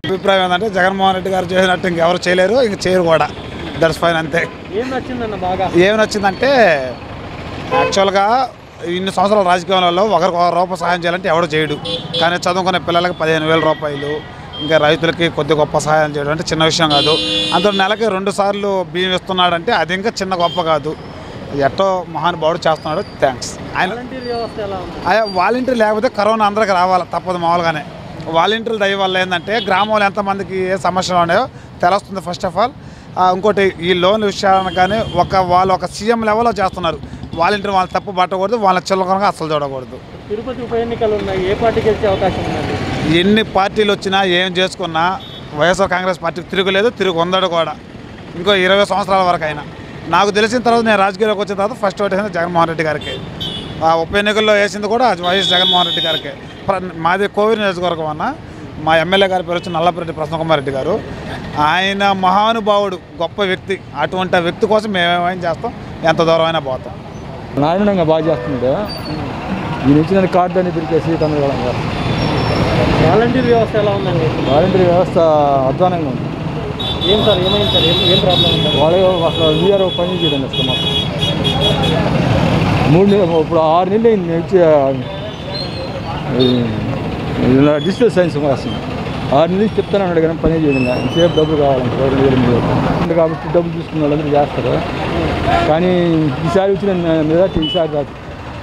అభిప్రాయం ఏంటంటే జగన్మోహన్ రెడ్డి గారు చేసినట్టు ఇంకెవరు చేయలేరు ఇంక చేయరు కూడా దట్స్ ఫైన్ అంతే ఏం నచ్చిందన్న బాగా ఏమి నచ్చిందంటే యాక్చువల్గా ఇన్ని సంవత్సరాల రాజకీయాలలో ఒకరికి ఒక రూపాయి సహాయం చేయాలంటే ఎవడు చేయడు కానీ చదువుకునే పిల్లలకి పదిహేను వేల రూపాయలు ఇంకా రైతులకి కొద్ది గొప్ప సహాయం చేయడం అంటే చిన్న విషయం కాదు అందులో నెలకి రెండు సార్లు బియ్యం ఇస్తున్నాడంటే అది ఇంకా చిన్న గొప్ప కాదు ఎట్టో మహానుభావుడు చేస్తున్నాడు థ్యాంక్స్ ఆయన వాలంటీర్ వ్యవస్థ ఎలా ఉంది అయ్యా వాలంటీర్ లేకపోతే కరోనా అందరికి రావాలి తప్పదు మామూలుగానే వాలంటీర్ల దయ వల్ల ఏంటంటే గ్రామంలో ఎంతమందికి ఏ సమస్యలు ఉన్నాయో తెలుస్తుంది ఫస్ట్ ఆఫ్ ఆల్ ఇంకోటి ఈ లోన్ విషయాలను కానీ ఒక వాళ్ళు ఒక సీఎం లెవెల్లో చేస్తున్నారు వాలంటీర్ వాళ్ళు తప్పు పట్టకూడదు వాళ్ళ చిల్లకరంగా అసలు చూడకూడదు తిరుపతి ఉప ఎన్నికలు ఉన్నాయి ఏ పార్టీ గెలిచే అవకాశం ఉందండి ఎన్ని పార్టీలు వచ్చినా ఏం చేసుకున్నా వైఎస్ఆర్ కాంగ్రెస్ పార్టీకి తిరుగులేదు తిరుగు ఉందడు కూడా ఇంకో ఇరవై సంవత్సరాల వరకు అయినా నాకు తెలిసిన తర్వాత నేను రాజకీయాల్లోకి వచ్చిన తర్వాత ఫస్ట్ ఓటు వేసింది జగన్మోహన్ రెడ్డి గారికి ఆ ఉప ఎన్నికల్లో వేసింది కూడా వైఎస్ జగన్మోహన్ రెడ్డి గారికి ప్ర- మాది కోవిడ్ నియోజకవర్గం అన్న మా ఎమ్మెల్యే గారి పేరు వచ్చి నల్లపరెడ్డి ప్రసన్నకుమార్ రెడ్డి గారు ఆయన మహానుభావుడు గొప్ప వ్యక్తి అటువంటి ఆ వ్యక్తి కోసం మేమేమైనా చేస్తాం ఎంత దూరం అయినా పోతాం నారాయణంగా బాగా చేస్తున్నాడు ఈయన ఇచ్చిన కార్డు అని పిలిచేసి తమిళ వాలంటీర్ వ్యవస్థ ఎలా ఉందండి వాలంటీర్ వ్యవస్థ అధ్వానంగా ఉంది ఏం సార్ ఏమైంది సార్ ఏం ఏం ప్రాబ్లం ఉంది వాళ్ళు అసలు వీఆర్ పని చేయడం అసలు మాకు మూడు నెలలు ఇప్పుడు ఆరు నెలలు అయింది నేను ఇచ్చి డిజిటల్ సైన్స్ రాసింది ఆరు నెలలు చెప్తాను అన్నాడు కానీ పని చేయడం సేపు డబ్బులు కావాలంటే రెండు వేలు మూడు వేలు ఉంది కాబట్టి డబ్బులు తీసుకున్న వాళ్ళందరూ చేస్తారు కానీ ఈసారి వచ్చిన మెజార్టీ ఈసారి రాదు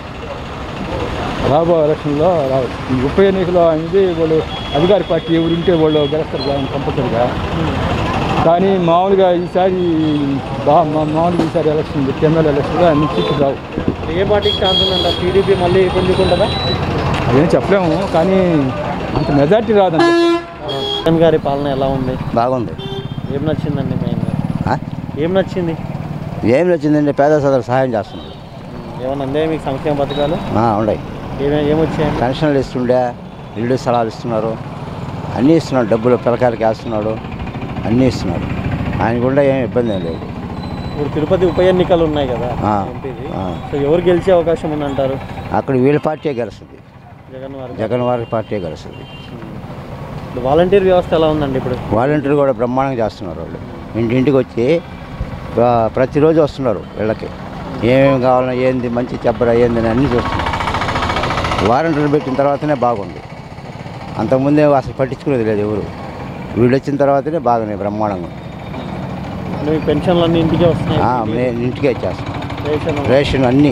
రాబో ఎలక్షన్లో రావు ఈ ఉప ఎన్నికలో అనేది వాళ్ళు అధికార పార్టీ ఎవరు ఉంటే వాళ్ళు గెలుస్తారు కానీ కంపల్సరిగా కానీ మామూలుగా ఈసారి బా మా- మామూలుగా ఈసారి ఎలక్షన్ ఎమ్మెల్యే ఎలక్షన్లో అన్ని సీట్లు రావు ఏ పార్టీకి ఛాన్స్ ఉందంట టీడీపీ మళ్ళీ పుంజుకుంటుందా అదేం చెప్పలేము కానీ అంత మెజార్టీ రాదండి జగన్ గారి పాలన ఎలా ఉంది బాగుంది ఏం నచ్చిందండి మెయిన్గా ఆ? ఏం నచ్చింది ఏం వచ్చిందంటే పేద సోదరు సహాయం చేస్తున్నారు ఏమన్నా అందే మీకు సంక్షేమ పథకాలు ఆ, ఉన్నాయి ఏమే ఏమొచ్చాయండి పెన్షన్లు ఇస్తుండే ఇల్లు స్థలాలు ఇస్తున్నారు అన్నీ ఇస్తున్నాడు డబ్బులు పిల్లకాయలకి వేస్తున్నాడు అన్నీ ఇస్తున్నాడు ఆయన కూడా ఏం ఇబ్బంది ఏం లేదు ఇప్పుడు తిరుపతి ఉప ఎన్నికలు ఉన్నాయి కదా ఆ, ఎంపీది ఆ. సో ఎవరు గెలిచే అవకాశం ఉందంటారు అక్కడ వీళ్ళ పార్టీ గెలుస్తుంది జగన్ వారి జగన్ వారి పార్టీ గెలుస్తుంది ఇప్పుడు వాలంటీర్ వ్యవస్థ ఎలా ఉందండి ఇప్పుడు వాలంటీర్ కూడా బ్రహ్మాండంగా చేస్తున్నారు వాళ్ళు ఇంటింటికి వచ్చి ప్ర- ప్రతిరోజు వస్తున్నారు వీళ్ళకి ఏమేమి కావాలన్నా ఏంది మంచి చెప్పరా ఏంది అని అన్నీ చూస్తున్నారు వారంటీలు పెట్టిన తర్వాతనే బాగుంది అంతకుముందే అసలు పట్టించుకునేది లేదు ఎవరు వీళ్ళు వచ్చిన తర్వాతనే బాగానే బ్రహ్మాండంగా ఉంది. అంటే మీకు పెన్షన్లు అన్ని ఇంటికే వస్తున్నాయి ఆ, నేను ఇంటికే ఇచ్చేస్తాను రేషన్ రేషన్ అన్నీ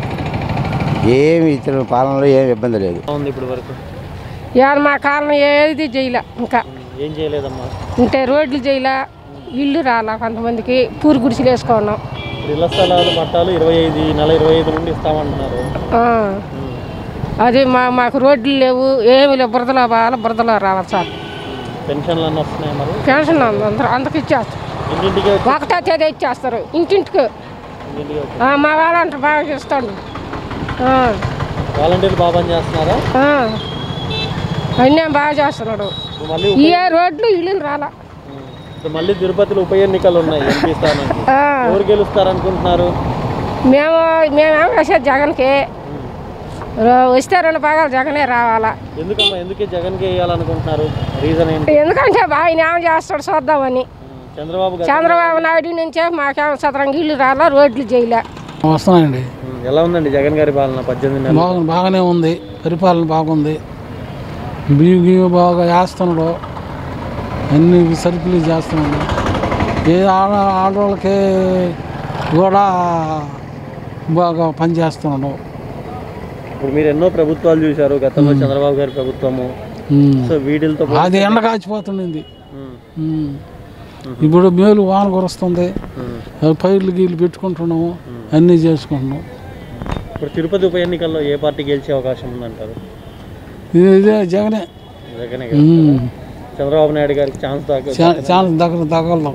ఏమి ఇతర పాలనలో ఏమి ఇబ్బంది లేదు ఎలా ఉంది ఇప్పుడు వరకు ఇవాళ మా కాలం ఏది చేయలే ఇంకా ఏం చేయలేదమ్మా అంటే రోడ్లు చేయలే ఇల్లు రాలా కొంతమందికి పూరి గుడిసెలు వేసుకున్నాం ఇప్పుడు ఇళ్ల స్థలాలు పట్టాలు ఇరవై ఐదు ఈ నెల ఇరవై ఐదు నుండి ఇస్తామంటున్నారు ఆ. అది మా మాకు రోడ్లు లేవు ఏమి లేవు బురదలో బాగా బురదలో రావాలి సార్ పెన్షన్లు అన్నీ వస్తున్నాయి మరి పెన్షన్ అందరూ అందరికి ఇచ్చేస్తారు ఇంటింటికే వచ్చి ఒకటో తేదీ ఇచ్చేస్తారు ఇంటింటికి ఇంటింటికి వచ్చి ఆ, మా వాళ్ళంటారు బాగా చేస్తాడు ఆ. వాలంటీర్లు బాగా పని చేస్తున్నారా ఆ. అన్నీ బాగా చేస్తున్నాడు ఇప్పుడు మళ్ళీ ఉప- ఏ రోడ్లు ఇల్లు రాలా ఇప్పుడు మళ్ళీ తిరుపతిలో ఉప ఎన్నికలు ఉన్నాయి ఎంపీ స్థానానికి ఆ. ఎవరు గెలుస్తారు అనుకుంటున్నారు మేము మేమేం వేసేది జగన్కి ర- వస్తే రెండు భాగాలు జగనే రావాలా ఎందుకమ్మా ఎందుకే జగన్కి వేయాలనుకుంటున్నారు రీజన్ ఏంటి ఎందుకంటే ఆయన ఏం చేస్తాడు చూద్దామని ఉమ్, చంద్రబాబు గారు చంద్రబాబు నాయుడు నుంచే మాకేం సదరంగా ఇల్లు రాలా రోడ్లు చేయలే వస్తున్నాయండి ఉమ్, ఎలా ఉందండి జగన్ గారి పాలన పద్దెనిమిది నెలలు బాగా బాగానే ఉంది పరిపాలన బాగుంది బియ్యం గియ్యం బాగా వేస్తున్నాడు అన్ని సరుకులు చేస్తున్నాడు ఏ ఆడ ఆడవాళ్ళకి కూడా బాగా పనిచేస్తున్నాడు ఇప్పుడు మీరు ఎన్నో ప్రభుత్వాలు చూశారు గతంలో చంద్రబాబు గారి ప్రభుత్వము ఉమ్. సో వీటితో పో- అది ఎండ కాచిపోతుండింది ఉమ్, ఉమ్. ఇప్పుడు మేలు వాన కురుస్తుంది ఉమ్. పైర్లు గీళ్ళు పెట్టుకుంటున్నాము అన్నీ చేసుకుంటున్నాం ఇప్పుడు తిరుపతి ఉప ఎన్నికల్లో ఏ పార్టీ గెలిచే అవకాశం ఉందంటారు ఇది ఇదే జగనే జగనే గెలుస్తారా? ఉమ్. చంద్రబాబు నాయుడు గారికి ఛాన్స్ దాకా చా- చాలా దగ్గర తగలదు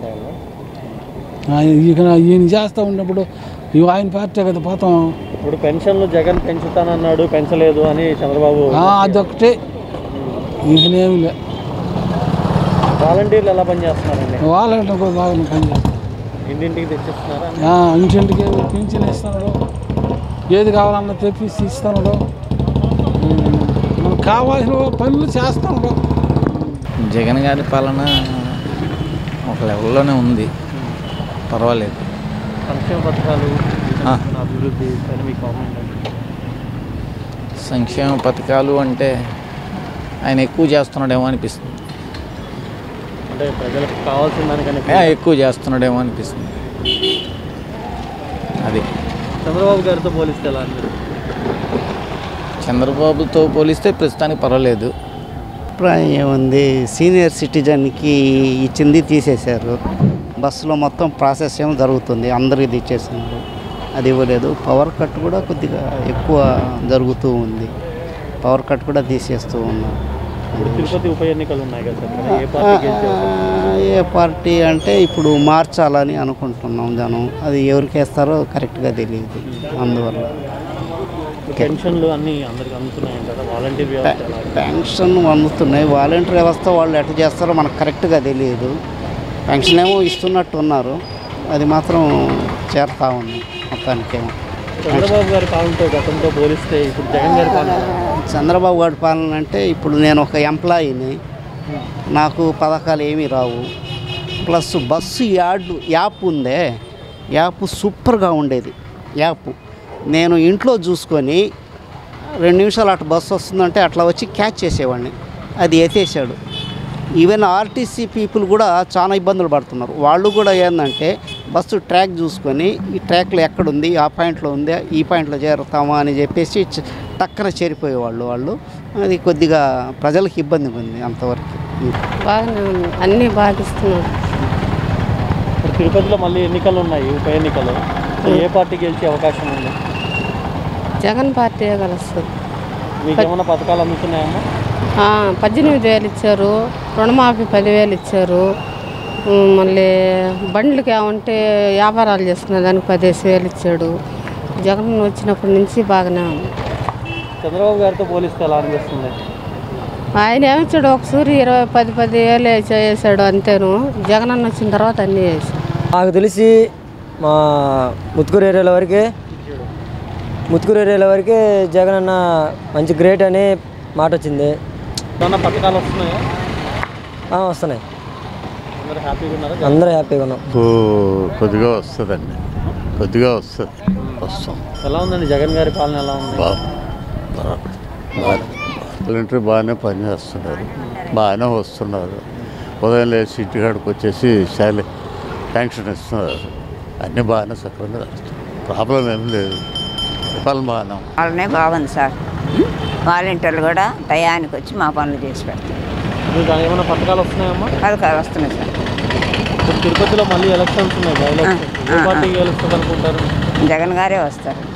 ఆయన ఈయన ఈయన చేస్తూ ఉన్నప్పుడు ఇవి ఆయన పార్టీ కదా పోతాం ఇప్పుడు పెన్షన్లు జగన్ పెంచుతానన్నాడు పెంచలేదు అని చంద్రబాబు ఆ, అదొకటే ఈయనేమి లే వాలంటీర్లు ఎలా పనిచేస్తున్నారండి వాళ్ళంటే కూడా బాగా పనిచేస్తాం ఇంటింటికి తెచ్చిస్తున్నారా ఇంటింటికి పింఛన్ ఇస్తున్నాడు ఏది కావాలన్నా తెప్పించి ఇస్తున్నాడు ఉమ్, మనకు కావాల్సిన పనులు చేస్తున్నాడు జగన్ గారి పాలన ఒక లెవెల్లోనే ఉంది పర్వాలేదు సంక్షేమ పథకాలు ఆ. అభివృద్ధి పైన మీ కామెంట్ ఏంటి? సంక్షేమ పథకాలు అంటే ఆయన ఎక్కువ చేస్తున్నాడేమో అనిపిస్తుంది అంటే ప్రజలకు కావాల్సిన దానికన్నా ఏ, ఎక్కువ చేస్తున్నాడేమో అనిపిస్తుంది అది చంద్రబాబు గారితో పోలిస్తే ఎలా అనిపిస్తుంది చంద్రబాబుతో పోలిస్తే ప్రస్తుతానికి పర్వాలేదు అభిప్రాయం ఏముంది సీనియర్ సిటిజన్కి ఇచ్చింది తీసేశారు బస్సులో మొత్తం ప్రాసెస్ ఏమో జరుగుతుంది అందరికి ఇది ఇచ్చేసినారు అది ఇవ్వలేదు పవర్ కట్ కూడా కొద్దిగా ఎక్కువ జరుగుతూ ఉంది పవర్ కట్ కూడా తీసేస్తూ ఉన్నారు ఇప్పుడు తిరుపతి ఉప ఎన్నికలు ఉన్నాయి కదా సార్ మరి ఏ పార్టీ గెలిచే అవకాశం ఆ, ఏ పార్టీ అంటే ఇప్పుడు మార్చాలని అనుకుంటున్నాం జనం అది ఎవరికి వేస్తారో కరెక్ట్గా తెలియదు అందువల్ల ఉంది? పెన్షన్లు అన్నీ అందరికి అందుతున్నాయి కదా వాలంటీర్ వ్యవస్థ ఎలా ఉంది? పెన్షన్ అందుతున్నాయి వాలంటీర్ వ్యవస్థ వాళ్ళు ఎట్లా చేస్తారో మనకు కరెక్ట్గా తెలియదు పెన్షన్ ఏమో ఇస్తున్నట్టు ఉన్నారు అది మాత్రం చేరుతా ఉంది మొత్తానికేమో చంద్రబాబు గారి పాలనతో గతంతో పోలిస్తే ఇప్పుడు జగన్ గారి పాలన ఎలా ఉంది? చంద్రబాబు గారి పాలన అంటే ఇప్పుడు నేను ఒక ఎంప్లాయీని నాకు పథకాలు ఏమీ రావు ప్లస్ బస్సు యాడ్ యాప్ ఉందే యాప్ సూపర్గా ఉండేది యాప్ నేను ఇంట్లో చూసుకొని రెండు నిమిషాలు అటు బస్సు వస్తుందంటే అట్లా వచ్చి క్యాచ్ చేసేవాడిని అది ఎత్తేసాడు ఈవెన్ ఆర్టీసీ పీపుల్ కూడా చాలా ఇబ్బందులు పడుతున్నారు వాళ్ళు కూడా ఏంటంటే బస్సు ట్రాక్ చూసుకొని ఈ ట్రాక్లో ఎక్కడుంది ఆ పాయింట్లో ఉందా ఈ పాయింట్లో చేరుతామా అని చెప్పేసి చ- టక్కన చేరిపోయేవాళ్ళు వాళ్ళు అది కొద్దిగా ప్రజలకు ఇబ్బందిగా ఉంది అంతవరకు బాగానే ఉంది అన్నీ బాగిస్తున్నారు ఇప్పుడు తిరుపతిలో మళ్ళీ ఎన్నికలు ఉన్నాయి ఉప ఎన్నికలు మరి ఏ పార్టీ గెలిచే అవకాశం ఉంది జగన్ పార్టీ కలుస్తుంది మీకు ఏమైనా పథకాలు అందుతున్నాయమ్మా పద్దెనిమిది వేలు ఇచ్చారు రుణమాఫీ పదివేలు ఇచ్చారు ఉమ్, మళ్ళీ బండ్లకి ఏమంటే వ్యాపారాలు చేసుకునే దానికి పదిహేను వేలు ఇచ్చాడు జగన్ వచ్చినప్పటి నుంచి బాగానే ఉంది చంద్రబాబు గారితో పోలిస్తే ఎలా అనిపిస్తుంది ఆయన ఏమిచ్చాడు ఒక సూరి ఇరవై పది పది వేలు చేసాడు అంతేను జగన్ అన్న వచ్చిన తర్వాత అన్నీ చేశాడు నాకు తెలిసి మా ముత్తుకూరు ఏరియాల వరకే ముత్తుకూరు ఏరియాల వరకే జగన్ అన్న మంచి గ్రేట్ అనే మాట వచ్చింది ఏమన్నా పథకాలు వస్తున్నాయా ఆ, వస్తున్నాయి అందరూ హ్యాపీగా ఉన్నారా అందరూ హ్యాపీగా ఉన్నాం కొద్దిగా వస్తుందండి కొద్దిగా వస్తుంది వస్తాం ఎలా ఉందండి జగన్ గారి పాలన ఎలా ఉంది వాలంటరీ బాగానే పనిచేస్తున్నారు బాగానే వస్తున్నారు ఉదయం లేచి ఇంటికాడికి వచ్చేసి శాలరీ పెన్షన్ ఇస్తున్నారు అన్నీ బాగానే సక్రమంగా నడుస్తున్నాయి. ప్రాబ్లం ఏం లేదు పాలన బాగానే ఉంది. వాళ్ళనే బాగుంది సార్ వాలంటీర్లు కూడా టయానికి వచ్చి మా పనులు చేసి పెడతారు మీకు ఏమైనా పథకాలు వస్తున్నాయమ్మా పథకాలు వస్తున్నాయి సార్ ఇప్పుడు తిరుపతిలో మళ్ళీ ఎలక్షన్స్ ఉన్నాయి బై ఎలక్షన్స్ ఏ ఆ, ఆ. పార్టీ గెలుస్తుంది అనుకుంటారు జగన్ గారే వస్తారు